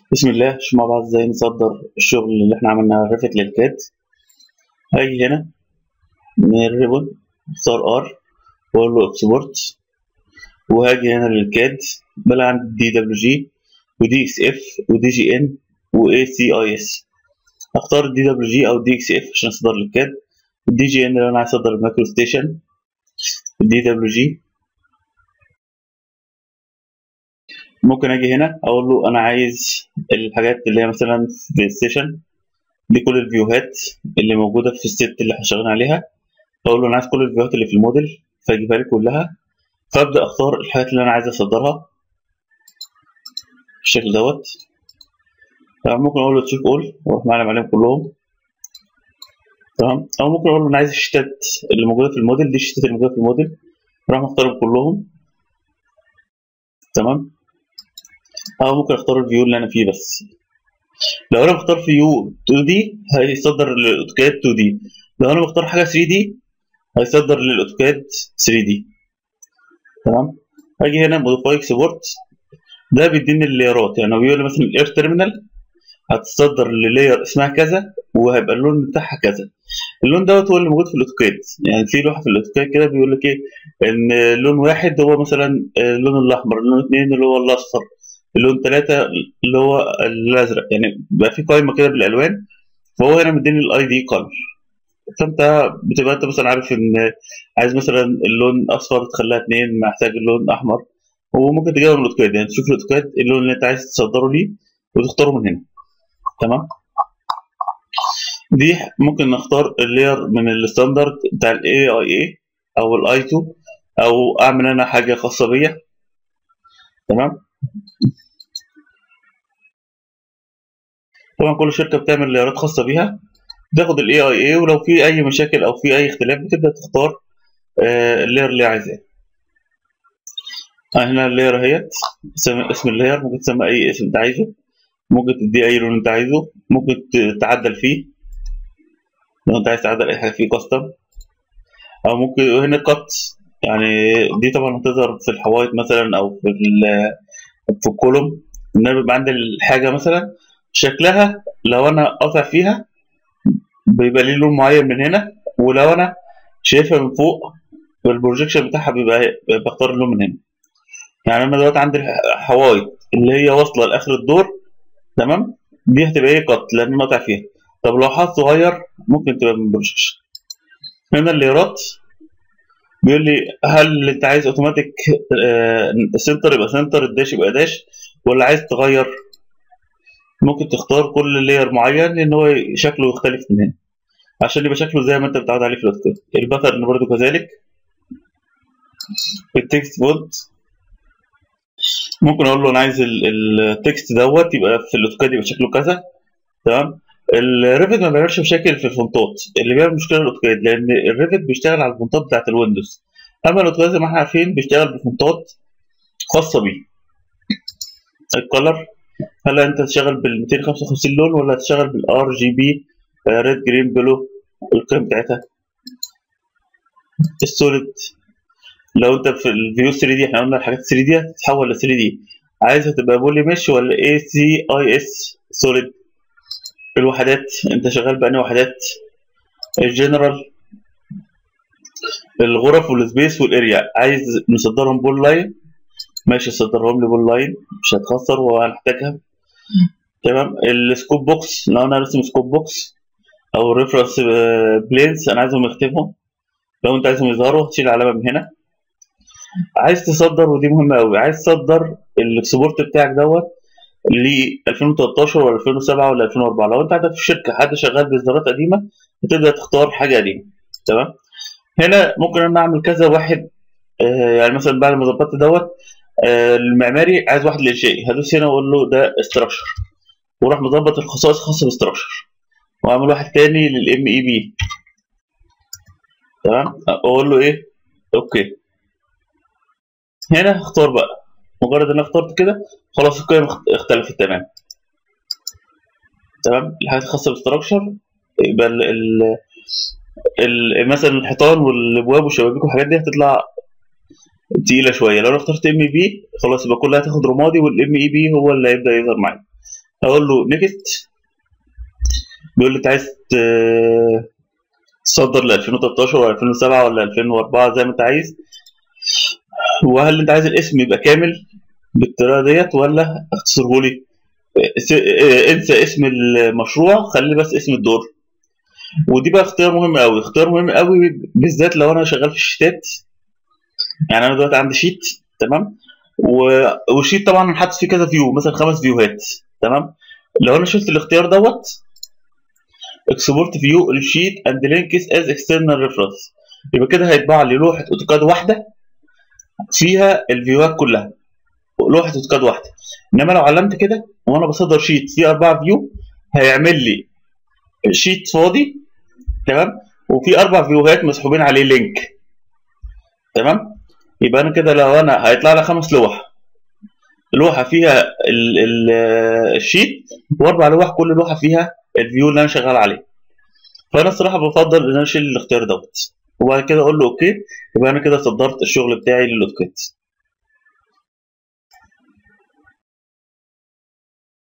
بسم الله نشوف مع بعض ازاي نصدر الشغل اللي احنا عملناه ريفت للكاد هاجي هنا من الريبون اختار ار واقول له اكسبورت وهاجي هنا للكاد بلاقي عندي دي دبليو جي ودي اكس اف ودي جي ان واي سي اي اس اختار الدي دبليو جي او الدي اكس اف عشان اصدر للكاد الدي جي ان لو انا عايز اصدر المايكرو ستيشن الدي دبليو جي ممكن اجي هنا اقول له انا عايز الحاجات اللي هي مثلا في السيشن دي كل الفيوهات اللي موجوده في الست اللي احنا شغالين عليها اقول له انا عايز كل الفيوهات اللي في الموديل فاجيبها لي كلها فابدا اختار الحاجات اللي انا عايز اصدرها بالشكل دوت تمام ممكن اقول له تشيك اول واروح معلم عليهم كلهم تمام او ممكن اقول له انا عايز الشتات اللي موجوده في الموديل دي الشتات اللي موجوده في الموديل اروح مختارهم كلهم تمام او ممكن اختار الفيو اللي انا فيه بس لو انا بختار فيو 2 دي هيصدر للاوتوكاد 2 دي لو انا بختار حاجه 3 دي هيصدر للاوتوكاد 3 دي تمام هاجي هنا موديفاي اكسبورت ده بيديني اللايرات يعني هو بيقول لي مثلا الاير تيرمينال هتصدر للاير اسمها كذا وهيبقى اللون بتاعها كذا اللون دوت هو اللي موجود في الاوتوكاد يعني في لوحه في الاوتوكاد كده بيقول لك ايه ان لون واحد هو مثلا اللون الاحمر اللون اثنين اللي هو الاصفر اللون ثلاثة اللي هو الازرق يعني بقى في قائمه كده بالالوان فهو هنا مديني الاي دي كولر فانت بتبقى انت مثلا عارف ان عايز مثلا اللون اصفر تخليها اتنين محتاج اللون احمر وممكن تجيبها من الاوتوكاد يعني تشوف الاوتوكاد اللون اللي انت عايز تصدره ليه وتختاره من هنا تمام دي ممكن نختار اللاير من الستاندرد بتاع الاي اي اي او الاي 2 او اعمل انا حاجه خاصه بيا تمام طبعا كل شركه بتعمل لايرات خاصه بيها تاخد الاي اي اي ولو في اي مشاكل او في اي اختلاف بتبدا تختار آه اللاير اللي عايزاه هنا اللاير اهيت اسم اللاير ممكن تسمى اي اسم انت عايزه ممكن تديه اي لون انت عايزه ممكن تعدل فيه لو انت عايز تعدل اي حاجه فيه كاستم او ممكن هنا كات يعني دي طبعا هتظهر في الحوايط مثلا او في في الكولوم ان انا بيبقى عندي الحاجه مثلا شكلها لو انا قاطع فيها بيبقى ليه لون معين من هنا ولو انا شايفها من فوق البروجيكشن بتاعها بيبقى بختار اللون من هنا يعني انا دلوقتي عندي الحوايط اللي هي واصله لاخر الدور تمام دي هتبقى ايه قط لان انا قاطع فيها طب لو حاط صغير ممكن تبقى من بروجيكشن هنا الليرات بيقول لي هل انت عايز اوتوماتيك سنتر يبقى سنتر الداش يبقى داش ولا عايز تغير ممكن تختار كل لاير معين لان هو شكله يختلف من هنا عشان يبقى شكله زي ما انت متعود عليه في الاوتوكاد الباترن برضو كذلك التكست فونت ممكن اقول له انا عايز التكست دوت يبقى في الاوتوكاد يبقى شكله كذا تمام الريفت ما بيعملش مشاكل في الفونتات اللي بيعمل مشكله الاوتوكاد لان الريفت بيشتغل على الفونتات بتاعت الويندوز اما الاوتوكاد زي ما احنا عارفين بيشتغل بفونتات خاصه بيه الكلر هل انت تشتغل بال 255 لون ولا تشتغل بالار جي بي ريد جرين بلو القيم بتاعتها السوليد لو انت في الفيو 3 دي احنا قلنا الحاجات 3 دي هتتحول ل 3 دي عايزها تبقى بولي مش ولا اي سي اي اس سوليد الوحدات انت شغال بأنهي وحدات الجنرال الغرف والسبيس والاريا عايز نصدرهم بول لاين ماشي صدرهم لي بول لاين مش هتخسر وهنحتاجها تمام السكوب بوكس لو انا رسم سكوب بوكس او ريفرنس بلينز انا عايزهم يختفوا لو انت عايزهم يظهروا تشيل علامه من هنا عايز تصدر ودي مهمه قوي عايز تصدر الاكسبورت بتاعك دوت ل 2013 ولا 2007 ولا 2004 لو انت عندك في الشركه حد شغال باصدارات قديمه بتبدا تختار حاجه قديمه تمام هنا ممكن انا اعمل كذا واحد آه يعني مثلا بعد ما ظبطت دوت آه المعماري عايز واحد للانشائي هدوس هنا واقول له ده استراكشر وراح مظبط الخصائص الخاصه باستراكشر واعمل واحد تاني للام اي بي تمام اقول له ايه اوكي هنا اختار بقى مجرد ان انا اخترت كده خلاص القيم اختلفت تمام تمام الحاجات الخاصه بالاستراكشر يبقى ال ال ال مثلا الحيطان والابواب والشبابيك والحاجات دي هتطلع تقيله شويه لو انا اخترت ام بي خلاص يبقى كلها هتاخد رمادي والام اي بي هو اللي هيبدا يظهر معايا اقول له نيكست بيقول لي انت عايز ت- تصدر ل 2013 ولا 2007 ولا 2004 زي ما انت عايز وهل انت عايز الاسم يبقى كامل بالطريقه ديت ولا اختصره لي س- اه، انسى اسم المشروع خلي بس اسم الدور ودي بقى اختيار مهم قوي اختيار مهم قوي بالذات لو انا شغال في الشيتات يعني انا دلوقتي عندي شيت تمام و- والشيت طبعا انا حاطط فيه كذا فيو مثلا خمس فيوهات تمام لو انا شلت الاختيار دوت اكسبورت فيو الشيت اند لينكس از اكسترنال ريفرنس يبقى كده هيطبع لي لوحه اوتوكاد واحده فيها الفيوهات كلها لوحه اوتوكاد واحده انما لو علمت كده وانا بصدر شيت فيه اربعه فيو هيعمل لي شيت فاضي تمام وفي اربع فيوهات مسحوبين عليه لينك تمام يبقى انا كده لو انا هيطلع لي خمس لوح لوحه فيها ال ال الشيت واربع لوح كل لوحه فيها الفيو اللي انا شغال عليه فانا الصراحه بفضل ان انا اشيل الاختيار دوت وبعد كده اقول له اوكي يبقى انا كده صدرت الشغل بتاعي للاوتوكاد